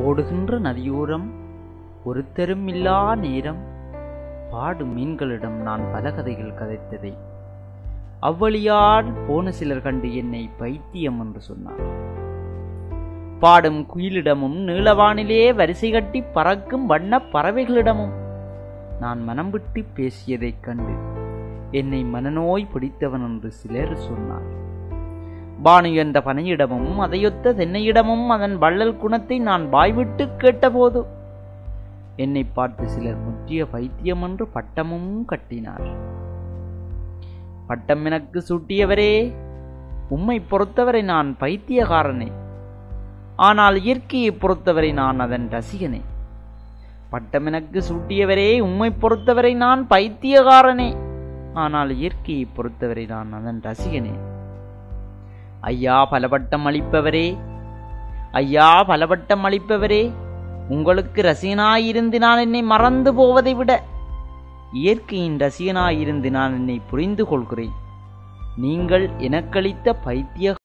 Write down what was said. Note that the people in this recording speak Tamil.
ஓடுகின்ற நதியோரம் ஒருத்தரும் இல்லா நேரம் பாடு மீன்களிடம் நான் பல கதைகள் கதைத்ததை அவ்வழியால் போன சிலர் கண்டு என்னை பைத்தியம் என்று சொன்னார் பாடும் குயிலிடமும் நீளவானிலே வரிசை கட்டி பறக்கும் வண்ணப் பறவைகளிடமும் நான் மனம் விட்டு பேசியதைக் கண்டு என்னை மனநோய் பிடித்தவன் என்று சிலர் சொன்னார் பானு என்ற பனையிடமும் அதையொத்த தென்னையிடமும் அதன் வள்ளல் குணத்தை நான் வாய்விட்டு கேட்டபோது என்னை பார்த்து சிலர் முற்றிய பைத்தியம் என்று பட்டமும் கட்டினார் பட்டம் எனக்கு சூட்டியவரே உம்மை பொறுத்தவரை நான் பைத்தியகாரனே ஆனால் இயற்கையை பொறுத்தவரை நான் அதன் ரசிகனே பட்டம் எனக்கு சூட்டியவரே உம்மை பொறுத்தவரை நான் பைத்தியகாரனே ஆனால் இயற்கையை பொறுத்தவரை நான் அதன் ரசிகனே ஐயா பலவட்டம் அளிப்பவரே ஐயா பலவட்டம் அளிப்பவரே உங்களுக்கு ரசிகனாயிருந்து நான் என்னை மறந்து போவதை விட இயற்கையின் ரசிகனாயிருந்து நான் என்னை புரிந்து கொள்கிறேன் நீங்கள் எனக்களித்த பைத்திய